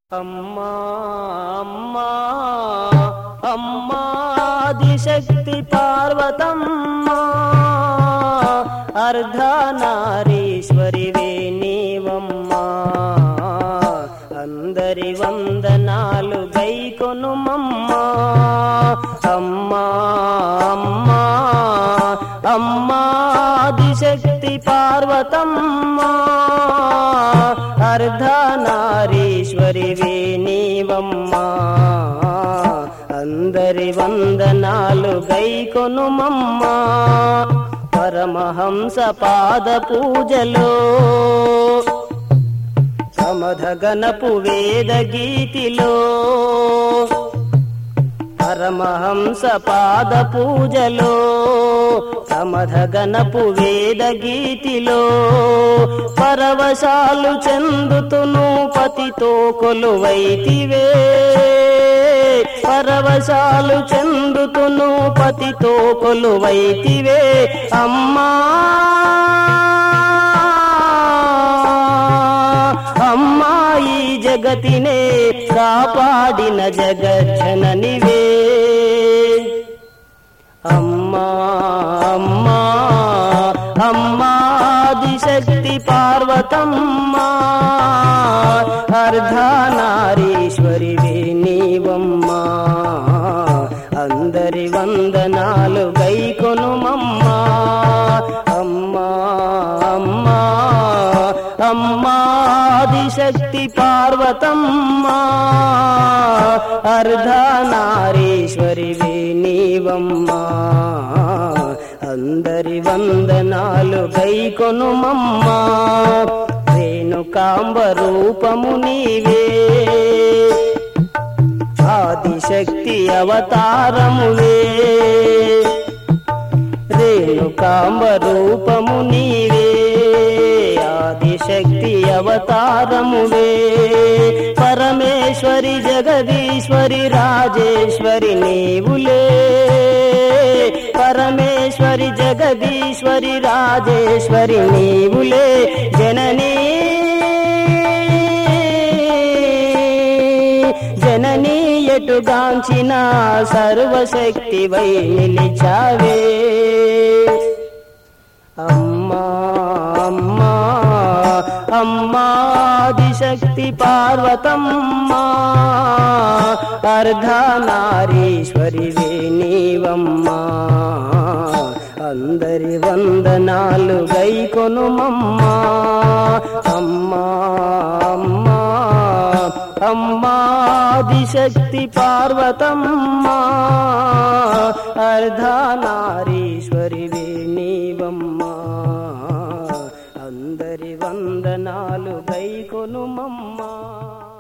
అమ్మా అమ్మా అమ్మాదిశక్తి పార్వతమ్మా అర్ధనారీశ్వరి నీవమ్మా అందరి వందనాలు గైకొనుమమ్మా అమ్మా అమ్మా అమ్మాదిశక్తి పార్వతమ్మా అర్ధనారీశ్వరి నీవమ్మా అందరి వందనాలు గైకొనుమమ్మా పరమహంస పాద పూజలో సమధగనపు వేద గీతిలో పరమహంస పాద పూజలో సమధగనపు వేద గీతిలో పరవశాలు చెందుతును పతితో కొలువైతివే పరవశాలు చెందుతును పతితో కొలువైతివే అమ్మా అమ్మాయి జగతినే కాపాడిన జగజ్జననివే అమ్మా అమ్మా అమ్మాదిశక్తి పార్వతమ్మా అర్ధనారీశ్వరి నీవమ్మా అందరి వందనాలు గైకొనుమమ్మా అమ్మా అమ్మా అమ్మాదిశక్తి పార్వతమ్మా అర్ధనారీశ్వరి నీవమ్మా అందరి వందనాలు గైకొనుమమ్మా రేణుకాంబ రూపము నీవే ఆదిశక్తి అవతారమువే రేణుకాంబ రూపము నీవే ఆదిశక్తి అవతారమువే పరమేశ్వరి జగదీశ్వరి రాజేశ్వరి నీవులే పరమేశ్వరి జగదీశ్వరి రాజేశ్వరి నీవులే జననీ జననీ ఎటుగాంచిన సర్వశక్తి వై నిలిచావే అమ్మా అమ్మా అమ్మాదిశక్తి పార్వతమ్మా అర్ధనారీశ్వరి నీవమ్మా అందరి వందనాలు గైకొనుమమ్మా అమ్మా అమ్మా అమ్మాదిశక్తి పార్వతమ్మా అర్ధనారీశ్వరి నీవమ్మా అందరి వందనాలు గైకొనుమమ్మా